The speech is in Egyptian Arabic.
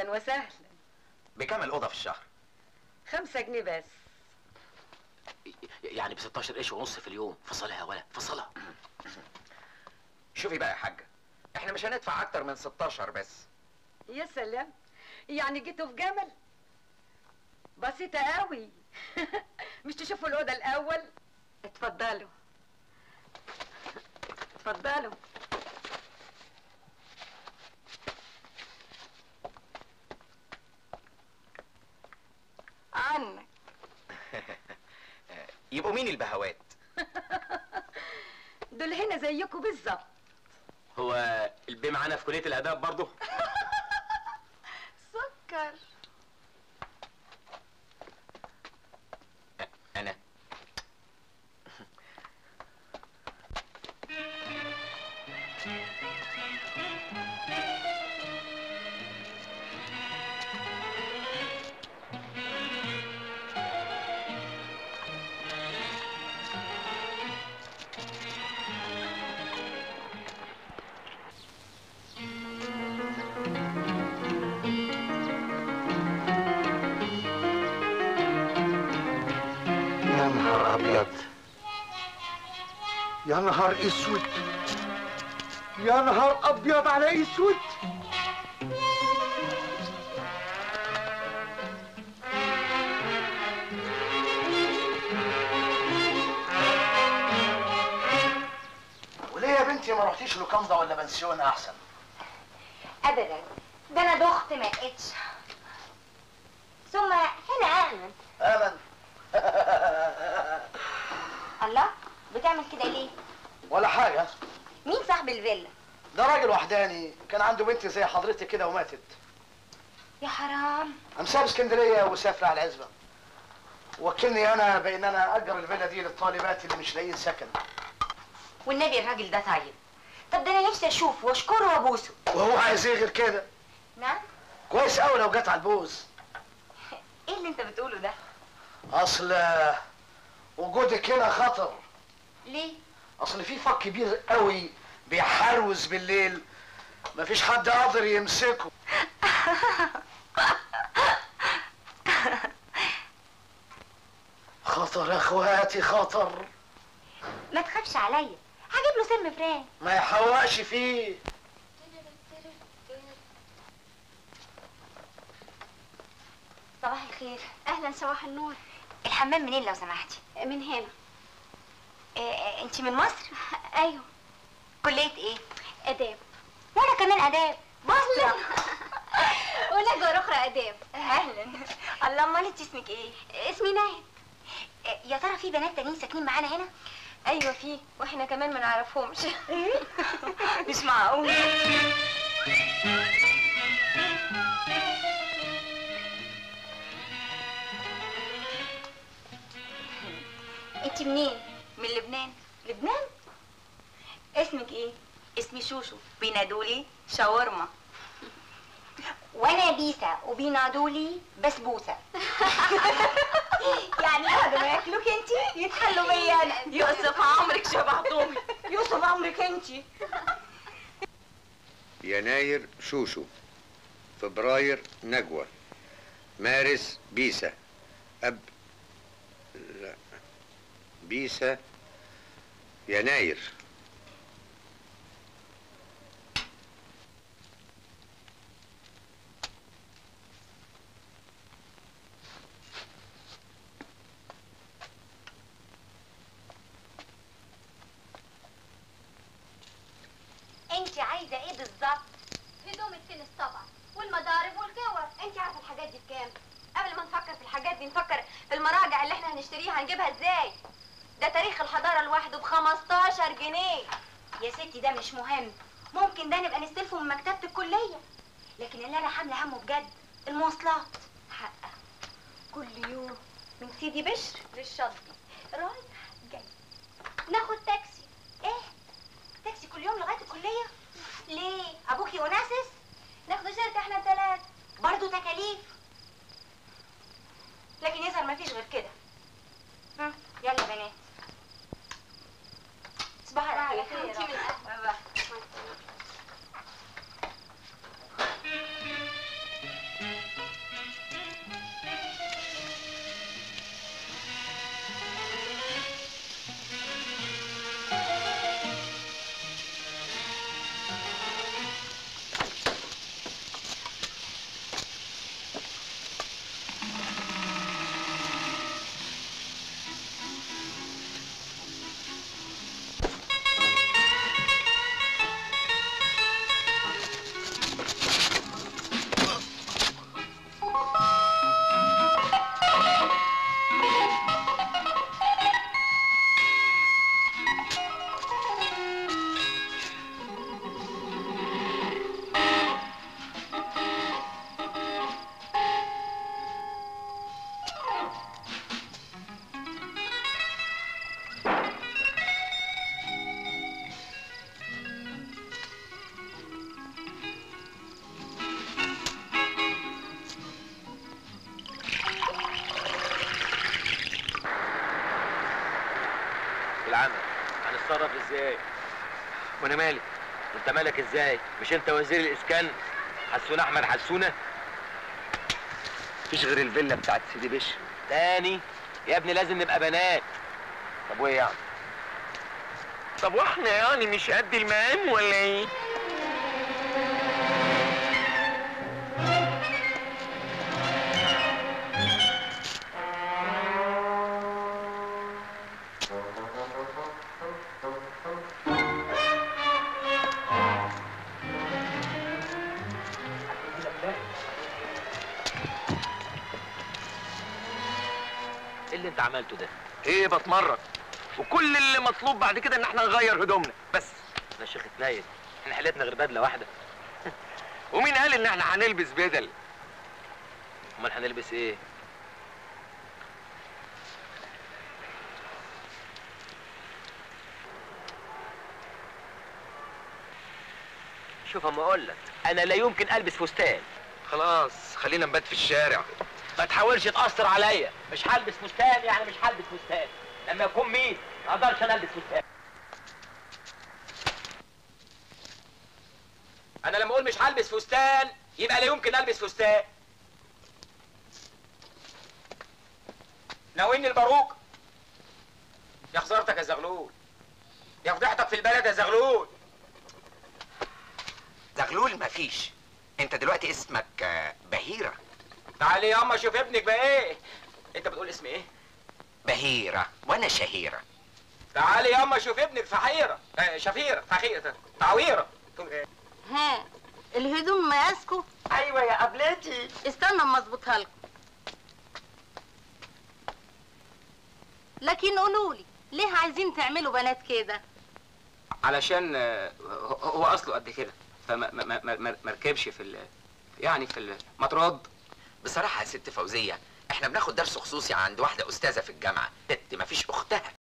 اهلا وسهلا بكام الاوضه في الشهر خمسة جنيه بس يعني ب 16 قرش ونص في اليوم فصلها يا ولا فصلها شوفي بقى يا حاجه احنا مش هندفع اكتر من 16 بس يا سلام يعني جيتوا في جمل بسيطة قوي مش تشوفوا الأوضة الأول اتفضلوا اتفضلوا عنك يبقوا مين البهوات دول هنا زيكم بالظبط هو البي معانا في كليه الاداب برضه سكر انا يا نهار ابيض يا نهار اسود يا نهار ابيض على اسود وليه يا بنتي ما رحتيش لوكاندا ولا بنسيون احسن ابدا ده انا دخت ما لقيتش ثم هنا امن امن الله بتعمل كده ليه ولا حاجه مين صاحب الفيلا ده راجل وحداني كان عنده بنت زي حضرتك كده وماتت يا حرام قام ساب اسكندريه وسافر على العزبه وكلني انا بان انا اجر الفيلا دي للطالبات اللي مش لاقيين سكن والنبي الراجل ده طيب طب ده انا نفسي اشوفه واشكره وابوسه وهو عايز ايه غير كده نعم كويس قوي لو جت على البوز ايه اللي انت بتقوله ده اصل آه، وجودك هنا خطر ليه اصل في فك كبير قوي بيحروز بالليل مفيش حد قادر يمسكه خطر يا اخواتي خطر ما تخافش عليا هجيب له سم فران ما يحوقش فيه صباح الخير اهلا صباح النور الحمام منين لو سمحتي من هنا إيه انت من مصر ايوه كليه ايه اداب وانا كمان اداب بصرة وانا جار اخرى اداب اهلا الله امال انت اسمك ايه اسمي ناهد إيه، يا ترى في بنات تانيين ساكنين معانا هنا ايوه في واحنا كمان ما نعرفهمش مش معقول انت منين من لبنان لبنان اسمك ايه اسمي شوشو بينادولي شاورما وانا بيسا وبينادولي بسبوسه يعني بعد ما ياكلوك انت يتحلوا بيا انا يوسف عمرك شبعتهم يوسف عمرك انت يناير شوشو فبراير نجوى مارس بيسا أب لا بيسا يناير انت عايزه ايه بالظبط هدوم التنس طبعا والمضارب والكور انت عارفه الحاجات دي بكام قبل ما نفكر في الحاجات دي نفكر في المراجع اللي احنا هنشتريها هنجيبها ازاي ده تاريخ الحضاره لوحده ب 15 جنيه يا ستي ده مش مهم ممكن ده نبقى نستلفه من مكتبة الكلية لكن اللي انا حاملة همه بجد المواصلات حقه كل يوم من سيدي بشر للشاطبي رايح جاي ناخد تاكسي ايه تاكسي كل يوم لغاية الكلية ليه ابوكي وناسس ناخد شركه احنا الثلاث برضو تكاليف لكن يظهر مفيش غير كده ها يلا بنات صباح على خير انتي من أهل. هتصرف ازاي وانا مالي انت مالك ازاي مش انت وزير الاسكان حسون احمد حسونه مفيش غير الفيلا بتاعت سيدي بشر تاني يا ابني لازم نبقى بنات طب وايه يعني طب واحنا يعني مش قد المقام ولا ايه ايه اللي انت عملته ده ايه بتمرن وكل اللي مطلوب بعد كده ان احنا نغير هدومنا بس انا شيخ اتنيل احنا حيلتنا غير بدله واحده ومين قال ان احنا هنلبس بدل امال هنلبس ايه شوف اما اقول لك انا لا يمكن البس فستان خلاص خلينا نبات في الشارع ما تحاولش تأثر عليا مش هلبس فستان يعني مش هلبس فستان لما يكون مين ما اقدرش انا البس فستان انا لما اقول مش هلبس فستان يبقى لا يمكن البس فستان ناويني الباروك يا خسارتك يا زغلول يا فضيحتك في البلد يا زغلول زغلول مفيش انت دلوقتي اسمك آه، بهيرة تعالي ياما شوف ابنك بقى ايه انت بتقول اسم ايه بهيرة وانا شهيرة تعالي ياما شوف ابنك فحيرة آه شفيرة فخيرة تعويرة تقول ايه ها الهدوم مقاسكم ايوه يا قبلتي استنى اما اظبطها لكم لكن قولوا لي ليه عايزين تعملوا بنات كده علشان آه، هو هو اصله قد كده فما ما- ما- ما ما ركبش في ال يعني في المطراد بصراحة يا ست فوزية احنا بناخد درس خصوصي عند واحدة استاذة في الجامعة بنت مفيش اختها